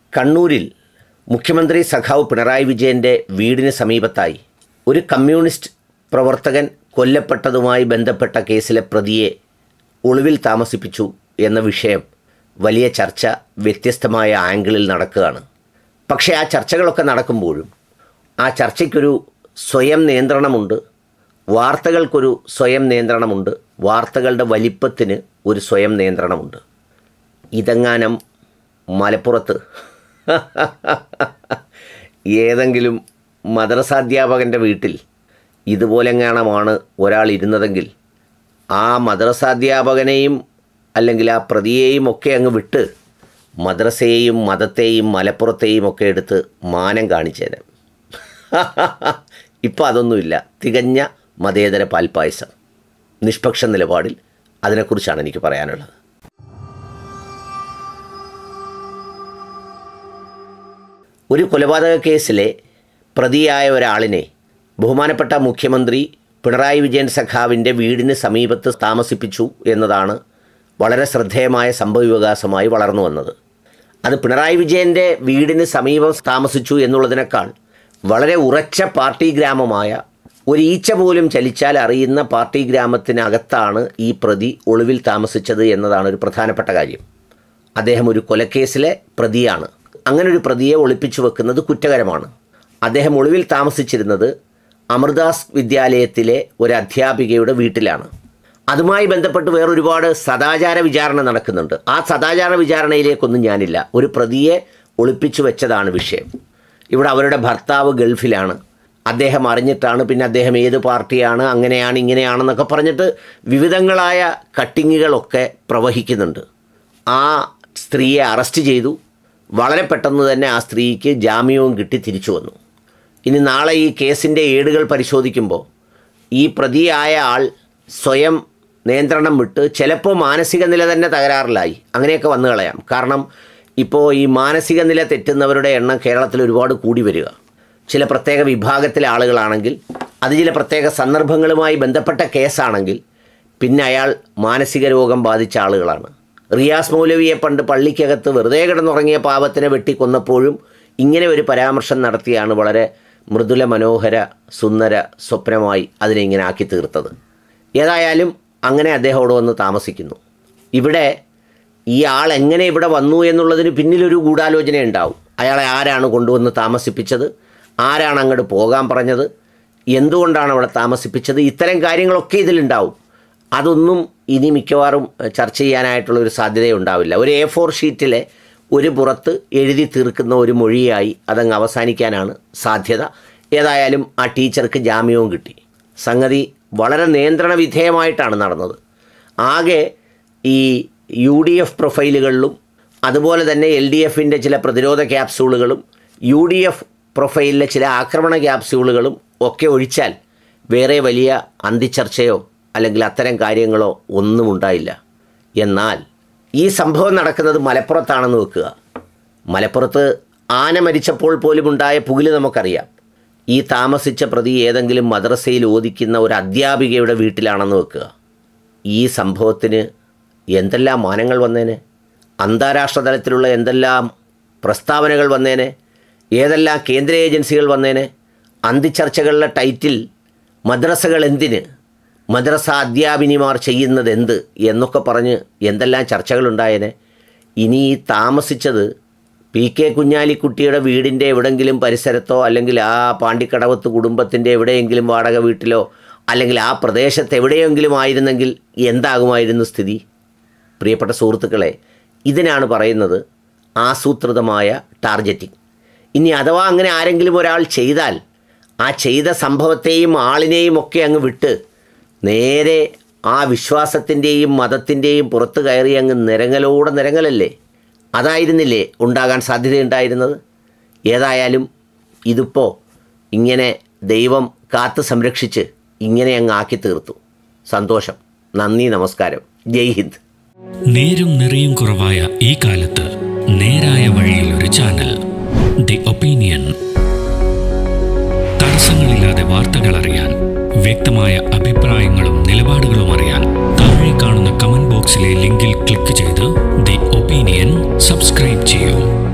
കണ്ണൂരിൽ മുഖ്യമന്ത്രി സഖാവ് പിണറായി വിജയൻ്റെ വീടിന് സമീപത്തായി ഒരു കമ്മ്യൂണിസ്റ്റ് പ്രവർത്തകൻ കൊല്ലപ്പെട്ടതുമായി ബന്ധപ്പെട്ട കേസിലെ പ്രതിയെ ഒളിവിൽ താമസിപ്പിച്ചു എന്ന വിഷയം വലിയ ചർച്ച വ്യത്യസ്തമായ ആംഗിളിൽ നടക്കുകയാണ് പക്ഷേ ആ ചർച്ചകളൊക്കെ നടക്കുമ്പോഴും ആ ചർച്ചയ്ക്കൊരു സ്വയം നിയന്ത്രണമുണ്ട് വാർത്തകൾക്കൊരു സ്വയം നിയന്ത്രണമുണ്ട് വാർത്തകളുടെ വലിപ്പത്തിന് ഒരു സ്വയം നിയന്ത്രണമുണ്ട് ഇതെങ്ങാനും മലപ്പുറത്ത് ഏതെങ്കിലും മദ്രസാധ്യാപകൻ്റെ വീട്ടിൽ ഇതുപോലെങ്ങാണമാണ് ഒരാൾ ഇരുന്നതെങ്കിൽ ആ മദ്രസാധ്യാപകനെയും അല്ലെങ്കിൽ ആ പ്രതിയെയും ഒക്കെ അങ്ങ് വിട്ട് മദ്രസയെയും മതത്തെയും മലപ്പുറത്തെയും ഒക്കെ എടുത്ത് മാനം കാണിച്ചേനെ ഇപ്പം അതൊന്നുമില്ല തികഞ്ഞ മതേതര പാൽപ്പായസം നിഷ്പക്ഷ നിലപാടിൽ അതിനെക്കുറിച്ചാണ് എനിക്ക് പറയാനുള്ളത് ഒരു കൊലപാതക കേസിലെ പ്രതിയായ ഒരാളിനെ ബഹുമാനപ്പെട്ട മുഖ്യമന്ത്രി പിണറായി വിജയൻ സഖാവിൻ്റെ വീടിന് സമീപത്ത് താമസിപ്പിച്ചു എന്നതാണ് വളരെ ശ്രദ്ധേയമായ സംഭവവികാസമായി വളർന്നു വന്നത് അത് പിണറായി വിജയൻ്റെ വീടിന് സമീപം താമസിച്ചു എന്നുള്ളതിനേക്കാൾ വളരെ ഉറച്ച പാർട്ടി ഗ്രാമമായ ഒരു ഈച്ച പോലും ചലിച്ചാൽ അറിയുന്ന പാർട്ടി ഗ്രാമത്തിനകത്താണ് ഈ പ്രതി ഒളിവിൽ താമസിച്ചത് എന്നതാണ് ഒരു പ്രധാനപ്പെട്ട കാര്യം അദ്ദേഹം ഒരു കൊലക്കേസിലെ പ്രതിയാണ് അങ്ങനെ ഒരു പ്രതിയെ ഒളിപ്പിച്ചു വെക്കുന്നത് കുറ്റകരമാണ് അദ്ദേഹം ഒളിവിൽ താമസിച്ചിരുന്നത് അമൃതാസ് വിദ്യാലയത്തിലെ ഒരു അധ്യാപികയുടെ വീട്ടിലാണ് അതുമായി ബന്ധപ്പെട്ട് വേറൊരുപാട് സദാചാര വിചാരണ നടക്കുന്നുണ്ട് ആ സദാചാര വിചാരണയിലേക്കൊന്നും ഞാനില്ല ഒരു പ്രതിയെ ഒളിപ്പിച്ചു വെച്ചതാണ് വിഷയം ഇവിടെ അവരുടെ ഭർത്താവ് ഗൾഫിലാണ് അദ്ദേഹം അറിഞ്ഞിട്ടാണ് പിന്നെ അദ്ദേഹം ഏത് പാർട്ടിയാണ് അങ്ങനെയാണ് ഇങ്ങനെയാണെന്നൊക്കെ പറഞ്ഞിട്ട് വിവിധങ്ങളായ കട്ടിങ്ങുകളൊക്കെ പ്രവഹിക്കുന്നുണ്ട് ആ സ്ത്രീയെ അറസ്റ്റ് ചെയ്തു വളരെ പെട്ടെന്ന് തന്നെ ആ സ്ത്രീക്ക് ജാമ്യവും കിട്ടി തിരിച്ചു വന്നു ഇനി നാളെ ഈ കേസിൻ്റെ ഏടുകൾ പരിശോധിക്കുമ്പോൾ ഈ പ്രതിയായ ആൾ സ്വയം നിയന്ത്രണം വിട്ട് ചിലപ്പോൾ മാനസിക നില തന്നെ തകരാറിലായി അങ്ങനെയൊക്കെ വന്നു കളയാം കാരണം ഇപ്പോൾ ഈ മാനസിക നില തെറ്റുന്നവരുടെ എണ്ണം കേരളത്തിൽ ഒരുപാട് കൂടി വരിക ചില പ്രത്യേക വിഭാഗത്തിലെ ആളുകളാണെങ്കിൽ അത് ചില പ്രത്യേക സന്ദർഭങ്ങളുമായി ബന്ധപ്പെട്ട കേസാണെങ്കിൽ പിന്നെ അയാൾ മാനസിക രോഗം ബാധിച്ച ആളുകളാണ് റിയാസ് മൗലവിയെ പണ്ട് പള്ളിക്കകത്ത് വെറുതെ കിടന്നുറങ്ങിയ പാപത്തിനെ വെട്ടിക്കൊന്നപ്പോഴും ഇങ്ങനെ ഒരു പരാമർശം നടത്തിയാണ് വളരെ മൃദുല മനോഹര സുന്ദര സ്വപ്നമായി അതിനെ ഇങ്ങനെ ആക്കി തീർത്തത് ഏതായാലും അങ്ങനെ അദ്ദേഹം അവിടെ വന്ന് താമസിക്കുന്നു ഇവിടെ ഈ ആൾ എങ്ങനെ ഇവിടെ വന്നു എന്നുള്ളതിന് പിന്നിലൊരു ഗൂഢാലോചന ഉണ്ടാവും അയാളെ ആരാണ് കൊണ്ടുവന്ന് താമസിപ്പിച്ചത് ആരാണ് അങ്ങോട്ട് പോകാൻ പറഞ്ഞത് എന്തുകൊണ്ടാണ് അവിടെ താമസിപ്പിച്ചത് ഇത്തരം കാര്യങ്ങളൊക്കെ ഇതിലുണ്ടാവും അതൊന്നും ഇനി മിക്കവാറും ചർച്ച ചെയ്യാനായിട്ടുള്ള ഒരു സാധ്യതയുണ്ടാവില്ല ഒരു എ ഫോർ ഷീറ്റിലെ ഒരു പുറത്ത് എഴുതി തീർക്കുന്ന ഒരു മൊഴിയായി അതങ്ങ് അവസാനിക്കാനാണ് സാധ്യത ഏതായാലും ആ ടീച്ചർക്ക് ജാമ്യവും കിട്ടി സംഗതി വളരെ നിയന്ത്രണ വിധേയമായിട്ടാണ് നടന്നത് ആകെ ഈ യു ഡി എഫ് പ്രൊഫൈലുകളിലും അതുപോലെ തന്നെ എൽ ഡി എഫിൻ്റെ ചില പ്രതിരോധ ക്യാപ്സ്യൂളുകളും യു ഡി എഫ് പ്രൊഫൈലിലെ ചില ആക്രമണ ക്യാപ്സ്യൂളുകളും ഒക്കെ ഒഴിച്ചാൽ വേറെ വലിയ അന്തിച്ചർച്ചയോ അല്ലെങ്കിൽ അത്തരം കാര്യങ്ങളോ ഒന്നും ഉണ്ടായില്ല എന്നാൽ ഈ സംഭവം നടക്കുന്നത് മലപ്പുറത്താണെന്ന് വെക്കുക മലപ്പുറത്ത് ആന മരിച്ചപ്പോൾ പോലും ഉണ്ടായ പുകില് നമുക്കറിയാം ഈ താമസിച്ച പ്രതി ഏതെങ്കിലും മദ്രസയിൽ ഓദിക്കുന്ന ഒരു അധ്യാപികയുടെ വീട്ടിലാണെന്ന് വെക്കുക ഈ സംഭവത്തിന് എന്തെല്ലാം മാനങ്ങൾ വന്നേനെ അന്താരാഷ്ട്ര തലത്തിലുള്ള എന്തെല്ലാം പ്രസ്താവനകൾ വന്നേനെ ഏതെല്ലാം കേന്ദ്ര ഏജൻസികൾ വന്നേനെ അന്തിച്ചർച്ചകളുടെ ടൈറ്റിൽ മദ്രസകൾ എന്തിന് മദ്രസ അധ്യാപിനിമാർ ചെയ്യുന്നത് എന്ത് എന്നൊക്കെ പറഞ്ഞ് എന്തെല്ലാം ചർച്ചകളുണ്ടായേനെ ഇനി ഈ താമസിച്ചത് പി കെ കുഞ്ഞാലിക്കുട്ടിയുടെ വീടിൻ്റെ എവിടെങ്കിലും പരിസരത്തോ അല്ലെങ്കിൽ ആ പാണ്ടിക്കടവത്ത് കുടുംബത്തിൻ്റെ എവിടെയെങ്കിലും വാടക വീട്ടിലോ അല്ലെങ്കിൽ ആ പ്രദേശത്ത് എവിടെയെങ്കിലും ആയിരുന്നെങ്കിൽ എന്താകുമായിരുന്നു സ്ഥിതി പ്രിയപ്പെട്ട സുഹൃത്തുക്കളെ ഇതിനാണ് പറയുന്നത് ആസൂത്രിതമായ ടാർഗറ്റിംഗ് ഇനി അഥവാ അങ്ങനെ ആരെങ്കിലും ഒരാൾ ചെയ്താൽ ആ ചെയ്ത സംഭവത്തെയും ആളിനെയും ഒക്കെ അങ്ങ് വിട്ട് നേരെ ആ വിശ്വാസത്തിൻ്റെയും മതത്തിൻ്റെയും പുറത്ത് കയറി അങ്ങ് നിരങ്ങലോടെ നിരങ്ങലല്ലേ അതായിരുന്നില്ലേ ഉണ്ടാകാൻ സാധ്യതയുണ്ടായിരുന്നത് ഏതായാലും ഇതിപ്പോൾ ഇങ്ങനെ ദൈവം കാത്ത് സംരക്ഷിച്ച് ഇങ്ങനെ അങ്ങ് ആക്കി തീർത്തു സന്തോഷം നന്ദി നമസ്കാരം ജയ് ഹിന്ദ് നേരും നിറയും കുറവായ ഈ കാലത്ത് നേരായ വഴിയിൽ ഒരു ചാനൽ ദി ഒപ്പീനിയൻ തടസ്സങ്ങളില്ലാതെ വാർത്തകൾ അറിയാൻ വ്യക്തമായ അഭിപ്രായങ്ങളും നിലപാടുകളും അറിയാൻ താഴെ കാണുന്ന കമന്റ് ബോക്സിലെ ലിങ്കിൽ ക്ലിക്ക് ചെയ്ത് ദി ഒപ്പീനിയൻ സബ്സ്ക്രൈബ് ചെയ്യൂ